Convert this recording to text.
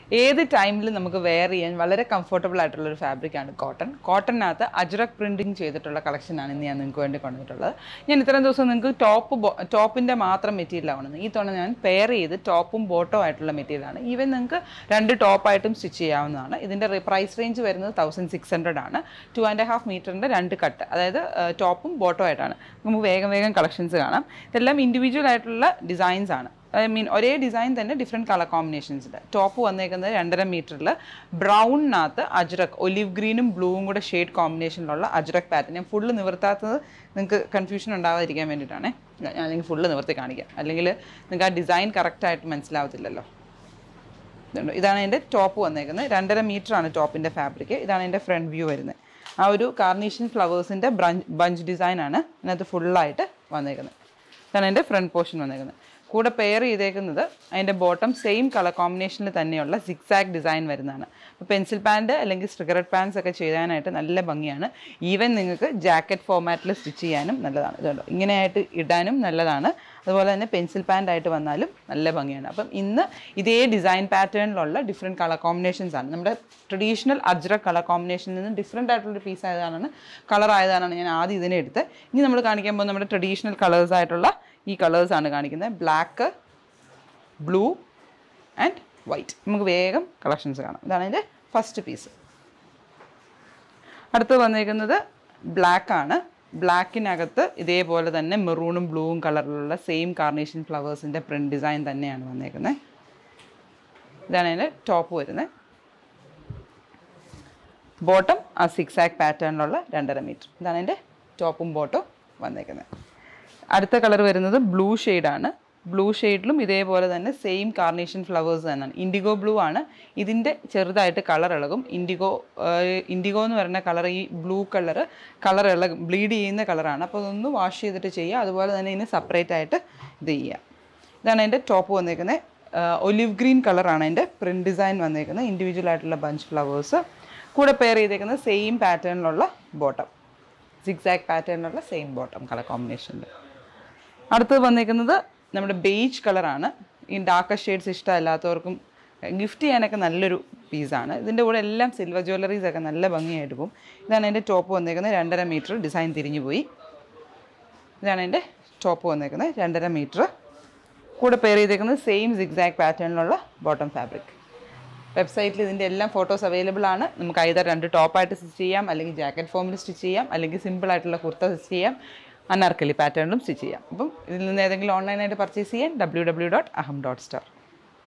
ഏത് ടൈമിലും നമുക്ക് വെയർ ചെയ്യാൻ വളരെ കംഫർട്ടബിൾ ആയിട്ടുള്ള ഒരു ഫാബ്രിക്കാണ് കോട്ടൺ കോട്ടണിനകത്ത് അജ്രക് പ്രിൻറ്റിങ് ചെയ്തിട്ടുള്ള കളക്ഷനാണ് ഇന്ന് ഞാൻ നിങ്ങൾക്ക് വേണ്ടി കൊണ്ടുവന്നിട്ടുള്ളത് ഞാൻ ഇത്രയും ദിവസം നിങ്ങൾക്ക് ടോപ്പ് ടോപ്പിൻ്റെ മാത്രം മെറ്റീരിയലാണ് ഈ തവണ ഞാൻ പെയർ ചെയ്ത് ടോപ്പും ബോട്ടോ ആയിട്ടുള്ള മെറ്റീരിയലാണ് ഈവൻ നിങ്ങൾക്ക് രണ്ട് ടോപ്പായിട്ടും സ്റ്റിച്ച് ചെയ്യാവുന്നതാണ് ഇതിൻ്റെ പ്രൈസ് റേഞ്ച് വരുന്നത് തൗസൻഡ് സിക്സ് ഹൺഡ്രഡ് ആണ് ടു ആൻഡ് ഹാഫ് മീറ്ററിൻ്റെ രണ്ട് കട്ട് അതായത് ടോപ്പും ബോട്ടോ ആയിട്ടാണ് നമുക്ക് വേഗം വേഗം കളക്ഷൻസ് കാണാം ഇതെല്ലാം ഇൻഡിവിജ്വൽ ആയിട്ടുള്ള ഡിസൈൻസ് ആണ് ഐ മീൻ ഒരേ ഡിസൈൻ തന്നെ ഡിഫറെൻറ്റ് കളർ കോമ്പിനേഷൻസിൽ ടോപ്പ് വന്നേക്കുന്നത് രണ്ടര മീറ്ററിൽ ബ്രൗണിനകത്ത് അജ്രക് ഒലിവ് ഗ്രീനും ബ്ലൂവും കൂടെ ഷെയ്ഡ് കോമ്പിനേഷനിലുള്ള അജ്രക് പാറ്റേൺ ഞാൻ ഫുള്ള് നിവർത്താത്തത് നിങ്ങൾക്ക് കൺഫ്യൂഷൻ ഉണ്ടാവാതിരിക്കാൻ വേണ്ടിയിട്ടാണ് ഞാൻ അല്ലെങ്കിൽ ഫുള്ള് നിവർത്തി കാണിക്കാം അല്ലെങ്കിൽ നിങ്ങൾക്ക് ആ ഡിസൈൻ കറക്റ്റായിട്ട് മനസ്സിലാവത്തില്ലല്ലോ ഇതുണ്ട് ഇതാണ് എൻ്റെ ടോപ്പ് വന്നേക്കുന്നത് രണ്ടര മീറ്റർ ആണ് ടോപ്പിൻ്റെ ഫാബ്രിക് ഇതാണ് എൻ്റെ ഫ്രണ്ട് വ്യൂ വരുന്നത് ആ ഒരു കാർണേഷൻ ഫ്ലവേഴ്സിൻ്റെ ബ്രഞ്ച് ബഞ്ച് ഡിസൈൻ ആണ് ഇതിനകത്ത് ഫുള്ളായിട്ട് വന്നേക്കുന്നത് ഇതാണ് എൻ്റെ ഫ്രണ്ട് പോർഷൻ വന്നേക്കുന്നത് കൂടെ പെയർ ചെയ്തേക്കുന്നത് അതിൻ്റെ ബോട്ടം സെയിം കളർ കോമ്പിനേഷനിൽ തന്നെയുള്ള സിക്സാക് ഡിസൈൻ വരുന്നതാണ് അപ്പോൾ പെൻസിൽ പാൻറ് അല്ലെങ്കിൽ സ്ട്രിഗറഡ് പാൻസ് ഒക്കെ ചെയ്യാനായിട്ട് നല്ല ഭംഗിയാണ് ഈവൻ നിങ്ങൾക്ക് ജാക്കറ്റ് ഫോമാറ്റിൽ സ്റ്റിച്ച് ചെയ്യാനും നല്ലതാണ് ഇതുണ്ടോ ഇങ്ങനെയായിട്ട് ഇടാനും നല്ലതാണ് അതുപോലെ തന്നെ പെൻസിൽ പാൻ്റ് ആയിട്ട് വന്നാലും നല്ല ഭംഗിയാണ് അപ്പം ഇന്ന് ഇതേ ഡിസൈൻ പാറ്റേണിലുള്ള ഡിഫറെൻറ്റ് കളർ കോമ്പിനേഷൻസ് ആണ് നമ്മുടെ ട്രഡീഷണൽ അജ്രക് കളർ കോമ്പിനേഷനിൽ നിന്ന് ഡിഫറെൻ്റ് ആയിട്ടുള്ളൊരു പീസ് ആയതാണ് കളർ ആയതാണ് ഞാൻ ആദ്യം ഇതിനെ എടുത്ത് ഇനി നമ്മൾ കാണിക്കാൻ പോകുന്നത് നമ്മുടെ ട്രഡീഷണൽ കളേഴ്സ് ആയിട്ടുള്ള ഈ കളേഴ്സാണ് കാണിക്കുന്നത് ബ്ലാക്ക് ബ്ലൂ ആൻഡ് വൈറ്റ് നമുക്ക് വേഗം കളക്ഷൻസ് കാണാം ഇതാണ് അതിൻ്റെ ഫസ്റ്റ് പീസ് അടുത്ത് വന്നേക്കുന്നത് ബ്ലാക്ക് ആണ് ബ്ലാക്കിനകത്ത് ഇതേപോലെ തന്നെ മെറൂണും ബ്ലൂവും കളറിലുള്ള സെയിം കാർണേഷൻ ഫ്ലവേഴ്സിൻ്റെ പ്രിൻറ്റ് ഡിസൈൻ തന്നെയാണ് വന്നേക്കുന്നത് ഇതാണ് അതിൻ്റെ ടോപ്പ് വരുന്നത് ബോട്ടം ആ സിക്സ് ആക്ക് പാറ്റേണിലുള്ള രണ്ടര മീറ്റർ ഇതാണ് എൻ്റെ ടോപ്പും ബോട്ടും വന്നേക്കുന്നത് അടുത്ത കളർ വരുന്നത് ബ്ലൂ ഷെയ്ഡാണ് ബ്ലൂ ഷെയ്ഡിലും ഇതേപോലെ തന്നെ സെയിം കാർണേഷൻ ഫ്ലവേഴ്സ് തന്നെയാണ് ഇൻഡിഗോ ബ്ലൂ ആണ് ഇതിൻ്റെ ചെറുതായിട്ട് കളർ ഇളകും ഇൻഡിഗോ ഇൻഡിഗോ എന്ന് പറയുന്ന കളർ ഈ ബ്ലൂ കളർ കളർ ഇളകും ബ്ലീഡ് ചെയ്യുന്ന കളറാണ് അപ്പോൾ അതൊന്ന് വാഷ് ചെയ്തിട്ട് ചെയ്യുക അതുപോലെ തന്നെ ഇതിന് സെപ്പറേറ്റ് ആയിട്ട് ഇത് ചെയ്യുക ഇതാണ് എൻ്റെ ടോപ്പ് വന്നേക്കുന്നത് ഒലിവ് ഗ്രീൻ കളറാണ് എൻ്റെ പ്രിൻറ്റ് ഡിസൈൻ വന്നേക്കുന്നത് ഇൻഡിവിജ്വൽ ആയിട്ടുള്ള ബഞ്ച് ഫ്ലവേഴ്സ് കൂടെ പെയർ ചെയ്തേക്കുന്നത് സെയിം പാറ്റേണിലുള്ള ബോട്ടം സിക്സാക് പാറ്റേണിലുള്ള സെയിം ബോട്ടം കളർ കോമ്പിനേഷനിൽ അടുത്തത് വന്നേക്കുന്നത് നമ്മുടെ ബേജ് കളറാണ് ഈ ഡാർക്കർ ഷെയ്ഡ്സ് ഇഷ്ടമല്ലാത്തവർക്കും ഗിഫ്റ്റ് ചെയ്യാനൊക്കെ നല്ലൊരു പീസാണ് ഇതിൻ്റെ കൂടെ എല്ലാം സിൽവർ ജ്വല്ലറീസ് ഒക്കെ നല്ല ഭംഗിയായിട്ട് പോകും ഇതാണ് എൻ്റെ ടോപ്പ് വന്നേക്കുന്നത് രണ്ടര മീറ്റർ ഡിസൈൻ തിരിഞ്ഞു പോയി ഇതാണ് എൻ്റെ ടോപ്പ് വന്നേക്കുന്നത് രണ്ടര മീറ്റർ കൂടെ പെയർ ചെയ്തേക്കുന്നത് സെയിം സിക്സാക് പാറ്റേണിലുള്ള ബോട്ടം ഫാബ്രിക് വെബ്സൈറ്റിൽ ഇതിൻ്റെ എല്ലാം ഫോട്ടോസ് അവൈലബിൾ ആണ് നമുക്ക് ഐതർ രണ്ട് ടോപ്പായിട്ട് സ്റ്റിച്ച് ചെയ്യാം അല്ലെങ്കിൽ ജാക്കറ്റ് ഫോമിൽ സ്റ്റിച്ച് ചെയ്യാം അല്ലെങ്കിൽ സിമ്പിൾ ആയിട്ടുള്ള കുർത്ത സ്റ്റിച്ച് ചെയ്യാം അനാർക്കലി പാറ്റേണിലും സ്റ്റിച്ച് ചെയ്യാം അപ്പം ഇതിൽ നിന്ന് ഏതെങ്കിലും ഓൺലൈനായിട്ട് പർച്ചേസ് ചെയ്യാൻ W W dot Aham dot star